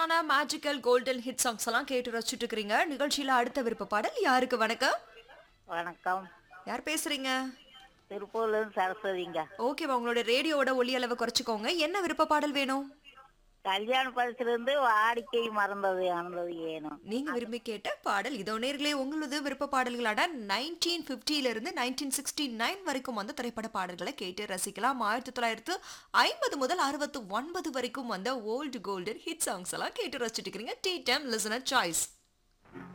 சூப்பரான magical golden hit songs எல்லாம் கேட்டு ரசிச்சுட்டு இருக்கிறீங்க நிகழ்ச்சியில அடுத்த விருப்ப பாடல் யாருக்கு வணக்கம் வணக்கம் யார் பேசுறீங்க திருப்பூர்லேருந்து சரஸ்வதிங்க ஓகேவா உங்களோட ரேடியோவோட ஒலி அளவை குறைச்சிக்கோங்க என்ன விருப்ப பாடல் வேணும் கல்யாண பரிசிலிருந்து வாடிக்கை மறந்தது ஆனது ஏனும் நீங்க விரும்பி கேட்ட பாடல் இதோ நேர்களே உங்களது விருப்ப பாடல்களான நைன்டீன் பிப்டில இருந்து நைன்டீன் சிக்ஸ்டி நைன் வரைக்கும் வந்த திரைப்பட பாடல்களை கேட்டு ரசிக்கலாம் ஆயிரத்தி தொள்ளாயிரத்து ஐம்பது முதல் அறுபத்து ஒன்பது வரைக்கும் வந்த ஓல்டு கோல்டன் ஹிட் சாங்ஸ் எல்லாம் கேட்டு ரசிச்சுட்டு இருக்கிறீங்க டி டைம் லிசனர் சாய்ஸ்